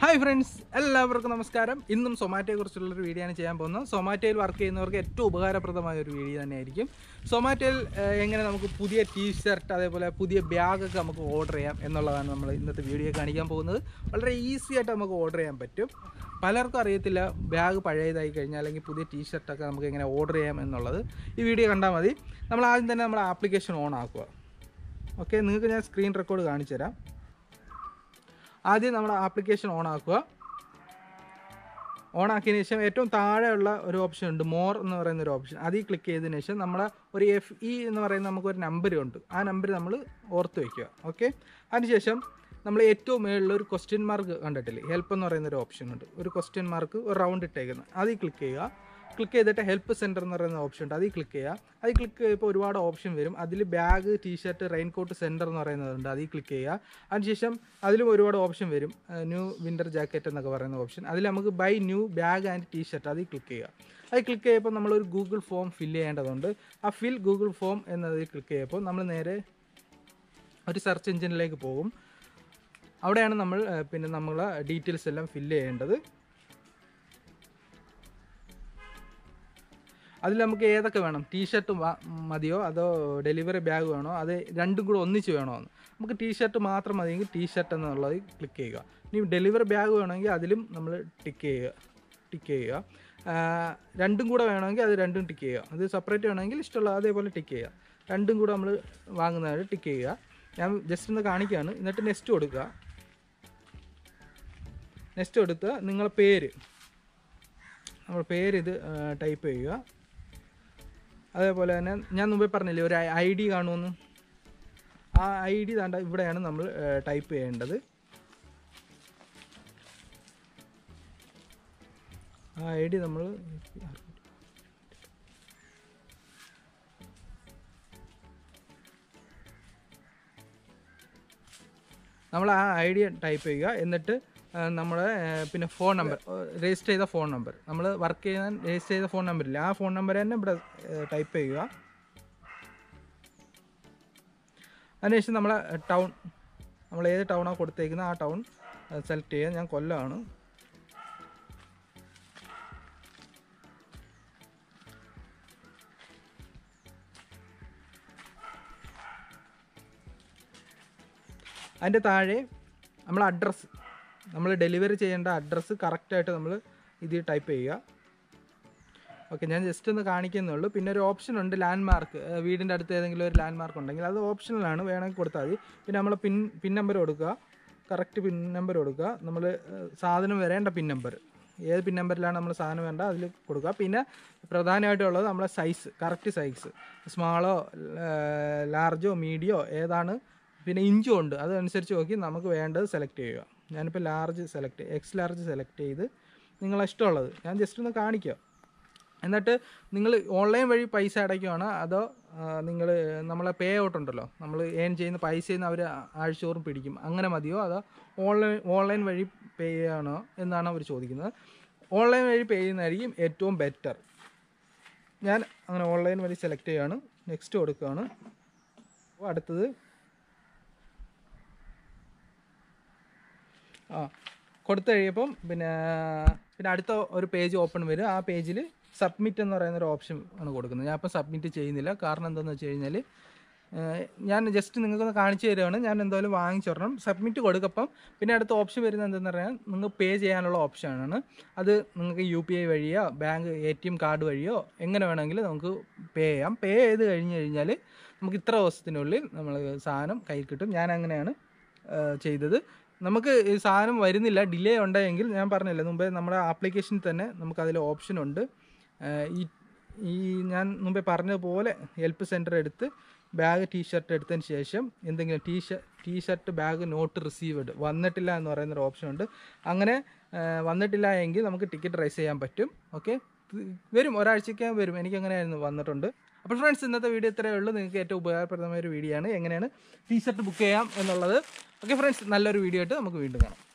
hi friends എല്ലാവർക്കും നമസ്കാരം ഇന്നും സൊമാറ്റോയെ കുറിച്ചുള്ളൊരു വീഡിയോ ആണ് ചെയ്യാൻ പോകുന്നത് സൊമാറ്റോയിൽ വർക്ക് ചെയ്യുന്നവർക്ക് ഏറ്റവും ഉപകാരപ്രദമായ ഒരു വീഡിയോ തന്നെയായിരിക്കും സൊമാറ്റോയിൽ ഏഹ്, എങ്ങനെ നമുക്ക് പുതിയ ടീ ഷർട്ട് അതേപോലെ പുതിയ ബാഗൊക്കെ നമുക്ക് ഓർഡർ ചെയ്യാം എന്നുള്ളതാണ് നമ്മൾ ഇന്നത്തെ വീഡിയോ കാണിക്കാൻ പോകുന്നത് വളരെ ഈസി ആയിട്ട് നമുക്ക് ഓർഡർ ചെയ്യാൻ പറ്റും പലർക്കും അറിയത്തില്ല ബാഗ് പഴയതായി കഴിഞ്ഞാൽ അല്ലെങ്കിൽ പുതിയ ടീ ഷർട്ടൊക്കെ നമുക്ക് എങ്ങനെ ഓർഡർ ചെയ്യാം എന്നുള്ളത് ഈ വീഡിയോ കണ്ടാൽ മതി നമ്മൾ ആദ്യം തന്നെ നമ്മുടെ ആപ്ലിക്കേഷൻ ഓൺ ആക്കുക ഓക്കെ നിങ്ങൾക്ക് ഞാൻ സ്ക്രീൻ റെക്കോർഡ് കാണിച്ചു തരാം ആദ്യം നമ്മുടെ ആപ്ലിക്കേഷൻ ഓൺ ആക്കുക ഓൺ ആക്കിയതിന് ശേഷം ഏറ്റവും താഴെയുള്ള ഒരു ഓപ്ഷൻ ഉണ്ട് മോർ എന്ന് പറയുന്ന ഒരു ഓപ്ഷൻ അതിൽ ക്ലിക്ക് ചെയ്തതിന് ശേഷം നമ്മൾ ഒരു എഫ് ഇ എന്ന് പറയുന്ന നമുക്കൊരു നമ്പർ ഉണ്ട് ആ നമ്പർ നമ്മൾ ഓർത്ത് വയ്ക്കുക ഓക്കെ അതിനുശേഷം നമ്മൾ ഏറ്റവും മുകളിൽ ഒരു ക്വസ്റ്റ്യൻ മാർക്ക് കണ്ടിട്ടില്ലേ ഹെൽപ്പ് എന്ന് പറയുന്ന ഒരു ഓപ്ഷൻ ഉണ്ട് ഒരു ക്വസ്റ്റ്യൻ മാർക്ക് ഒരു റൗണ്ട് ഇട്ടേക്കുന്നത് അതിൽ ക്ലിക്ക് ചെയ്യുക ക്ലിക്ക് ചെയ്തിട്ട് ഹെൽപ്പ് സെൻറ്റർ എന്ന് പറയുന്ന ഓപ്ഷൻ ഉണ്ട് അതിൽ ക്ലിക്ക് ചെയ്യുക അതിൽ ക്ലിക്ക് ചെയ്യുമ്പോൾ ഒരുപാട് ഓപ്ഷൻ വരും അതിൽ ബാഗ് ടീഷർട്ട് റെയിൻകോട്ട് സെൻറ്റർ എന്ന് പറയുന്നതുണ്ട് അതിൽ ക്ലിക്ക് ചെയ്യുക അതിനുശേഷം അതിലും ഒരുപാട് ഓപ്ഷൻ വരും ന്യൂ വിൻ്റർ ജാക്കറ്റ് എന്നൊക്കെ പറയുന്ന ഓപ്ഷൻ അതിൽ നമുക്ക് buy new bag and T shirt അതിൽ ക്ലിക്ക് ചെയ്യുക അതിൽ ക്ലിക്ക് ചെയ്യുമ്പോൾ നമ്മളൊരു ഗൂഗിൾ ഫോം ഫില്ല് ചെയ്യേണ്ടതുണ്ട് ആ ഫിൽ ഗൂഗിൾ ഫോം എന്നതിൽ ക്ലിക്ക് ചെയ്യുമ്പോൾ നമ്മൾ നേരെ ഒരു സെർച്ച് എഞ്ചിനിലേക്ക് പോകും അവിടെയാണ് നമ്മൾ ഏഹ്, പിന്നെ നമ്മൾ ഡീറ്റെയിൽസ് എല്ലാം ഫില്ല് ചെയ്യേണ്ടത് അതിൽ നമുക്ക് ഏതൊക്കെ വേണം ടീഷർട്ട് മതിയോ അതോ ഡെലിവറി ബാഗ് വേണോ അത് രണ്ടും കൂടെ ഒന്നിച്ച് വേണോ എന്ന് നമുക്ക് ടീഷർട്ട് മാത്രം മതിയെങ്കിൽ ടീഷർട്ട് എന്നുള്ളത് ക്ലിക്ക് ചെയ്യുക ഇനി ഡെലിവറി ബാഗ് വേണമെങ്കിൽ അതിലും നമ്മൾ ടിക്ക് ചെയ്യുക ടിക്ക് ചെയ്യുക ആ, രണ്ടും കൂടെ വേണമെങ്കിൽ അത് രണ്ടും ടിക്ക് ചെയ്യുക അത് സെപ്പറേറ്റ് വേണമെങ്കിൽ ഇഷ്ടമുള്ള അതേപോലെ ടിക്ക് ചെയ്യുക രണ്ടും കൂടെ നമ്മൾ വാങ്ങുന്നതായിട്ട് ടിക്ക് ചെയ്യുക ഞാൻ ജസ്റ്റ് ഒന്ന് കാണിക്കുകയാണ് എന്നിട്ട് നെക്സ്റ്റ് കൊടുക്കുക നെക്സ്റ്റ് കൊടുത്ത് നിങ്ങളെ പേര് നമ്മൾ പേര് ഇത് ടൈപ്പ് ചെയ്യുക അതേപോലെ തന്നെ ഞാൻ മുമ്പേ പറഞ്ഞില്ലേ ഒരു ഐ ഡി കാണുമെന്ന് ആ ഐ ഡി താണ്ട ഇവിടെയാണ് നമ്മൾ ടൈപ്പ് ചെയ്യേണ്ടത് ആ ഐ ഡി നമ്മൾ നമ്മൾ ആ ഐ ഡി ടൈപ്പ് ചെയ്യുക എന്നിട്ട് ആ, നമ്മുടെ ആ, പിന്നെ ഫോൺ നമ്പർ രജിസ്റ്റർ ചെയ്ത ഫോൺ നമ്പർ നമ്മൾ വർക്ക് ചെയ്യാൻ രജിസ്റ്റർ ചെയ്ത ഫോൺ നമ്പർ ഇല്ല ആ ഫോൺ നമ്പർ തന്നെ ഇവിടെ ടൈപ്പ് ചെയ്യുക അതിനുശേഷം നമ്മളെ ടൗൺ നമ്മൾ ഏത് ടൗണാണ് കൊടുത്തേക്കുന്നത് ആ ടൗൺ സെലക്ട് ചെയ്യുക ഞാൻ കൊല്ലമാണ് അതിൻ്റെ താഴെ നമ്മൾ അഡ്രസ്സ് നമ്മൾ ഡെലിവറി ചെയ്യേണ്ട അഡ്രസ്സ് കറക്റ്റായിട്ട് നമ്മൾ ഇതിൽ ടൈപ്പ് ചെയ്യുക ഓക്കെ ഞാൻ ജസ്റ്റ് ഒന്ന് കാണിക്കുന്നേ ഉള്ളൂ പിന്നെ ഒരു ഓപ്ഷൻ ഉണ്ട് ലാൻഡ് മാർക്ക് വീടിൻ്റെ അടുത്ത് ഏതെങ്കിലും ഒരു ലാൻഡ് മാർക്ക് ഉണ്ടെങ്കിൽ അത് ഓപ്ഷനിലാണ് വേണമെങ്കിൽ കൊടുത്താൽ മതി പിന്നെ നമ്മൾ പിൻ പിൻ നമ്പർ കൊടുക്കുക കറക്റ്റ് പിൻ നമ്പർ കൊടുക്കുക നമ്മൾ സാധനം വരേണ്ട പിൻ നമ്പർ ഏത് പിൻ നമ്പറിലാണ് നമ്മൾ സാധനം വേണ്ട അതിൽ കൊടുക്കുക പിന്നെ പ്രധാനമായിട്ടുള്ളത് നമ്മളെ സൈസ് കറക്റ്റ് സൈസ് സ്മാളോ ലാർജോ മീഡിയോ ഏതാണ് പിന്നെ ഇഞ്ചും ഉണ്ട് അതനുസരിച്ച് നോക്കി നമുക്ക് വേണ്ടത് സെലക്ട് ചെയ്യുക ഞാനിപ്പോൾ large select X large select ചെയ്ത് നിങ്ങളെ ഇഷ്ടമുള്ളത് ഞാൻ ജസ്റ്റ് ഒന്ന് കാണിക്കുക എന്നിട്ട് നിങ്ങൾ ഓൺലൈൻ വഴി പൈസ അടയ്ക്കുവാണോ അതോ നിങ്ങൾ നമ്മളെ പേ ഔട്ട് ഉണ്ടല്ലോ നമ്മൾ ഏൺ ചെയ്യുന്ന പൈസയിൽ നിന്ന് അവർ ആഴ്ചതോറും പിടിക്കും അങ്ങനെ മതിയോ അതോ ഓൺലൈൻ ഓൺലൈൻ വഴി പേ ചെയ്യണോ എന്നാണ് അവർ ചോദിക്കുന്നത് ഓൺലൈൻ വഴി പേ ചെയ്യുന്നതായിരിക്കും ഏറ്റവും ബെറ്റർ ഞാൻ അങ്ങനെ ഓൺലൈൻ വഴി സെലക്ട് ചെയ്യുകയാണ് നെക്സ്റ്റ് കൊടുക്കുകയാണ് അപ്പോൾ അടുത്തത് ആ കൊടുത്തു കഴിയുമ്പം പിന്നെ പിന്നെ അടുത്ത ഒരു പേജ് ഓപ്പൺ വരും ആ പേജിൽ സബ്മിറ്റ് എന്ന് പറയുന്ന ഒരു ഓപ്ഷൻ ആണ് കൊടുക്കുന്നത് ഞാൻ ഇപ്പം സബ്മിറ്റ് ചെയ്യുന്നില്ല കാരണം എന്താണെന്ന് വെച്ച് കഴിഞ്ഞാൽ ഏഹ്, ഞാൻ ജസ്റ്റ് നിങ്ങൾക്കൊന്ന് കാണിച്ചു തരികയാണ് ഞാൻ എന്തായാലും വാങ്ങിച്ചിടണം സബ്മിറ്റ് കൊടുക്കപ്പം പിന്നെ അടുത്ത ഓപ്ഷൻ വരുന്നത് എന്തെന്ന് പറഞ്ഞാൽ നിങ്ങൾ പേ ചെയ്യാനുള്ള ഓപ്ഷനാണ് അത് നിങ്ങൾക്ക് യു പി ഐ വഴിയോ bank A T M card വഴിയോ എങ്ങനെ വേണമെങ്കിലും നമുക്ക് പേ ചെയ്യാം പേ ചെയ്ത് കഴിഞ്ഞ് കഴിഞ്ഞാൽ നമുക്ക് ഇത്ര ദിവസത്തിനുള്ളിൽ നമ്മൾ സാധനം കയ്യിൽ കിട്ടും ഞാൻ അങ്ങനെയാണ് ഏഹ് ചെയ്തത് നമുക്ക് ഈ സാധനം വരുന്നില്ല ഡിലേ ഉണ്ടെങ്കിൽ ഞാൻ പറഞ്ഞില്ല മുമ്പേ നമ്മുടെ ആപ്ലിക്കേഷനിൽ തന്നെ നമുക്ക് അതിൽ ഓപ്ഷൻ ഉണ്ട് ഏഹ് ഈ ഈ ഞാൻ മുമ്പേ പറഞ്ഞതുപോലെ ഹെൽപ്പ് സെൻറ്റർ എടുത്ത് ബാഗ് ടീ ഷർട്ട് എടുത്തതിന് ശേഷം എന്തെങ്കിലും T shirt T shirt bag not received വന്നിട്ടില്ല എന്ന് പറയുന്ന ഒരു ഓപ്ഷൻ ഉണ്ട് അങ്ങനെ ഏഹ് വന്നിട്ടില്ല എങ്കിൽ നമുക്ക് ടിക്കറ്റ് റൈസ് ചെയ്യാൻ പറ്റും ഓക്കെ വരും ഒരാഴ്ചയ്ക്ക് വരും എനിക്ക് അങ്ങനെയായിരുന്നു വന്നിട്ടുണ്ട് അപ്പോൾ ഫ്രണ്ട്സ് ഇന്നത്തെ വീഡിയോ ഇത്രയേ ഉള്ളൂ നിങ്ങൾക്ക് ഏറ്റവും ഉപകാരപ്രദമായ ഒരു വീഡിയോ ആണ് എങ്ങനെയാണ് ടീ ഷർട്ട് ബുക്ക് ചെയ്യാം എന്നുള്ളത് ഓക്കെ ഫ്രണ്ട്സ് നല്ലൊരു വീഡിയോ ആയിട്ട് നമുക്ക് വീണ്ടും കാണാം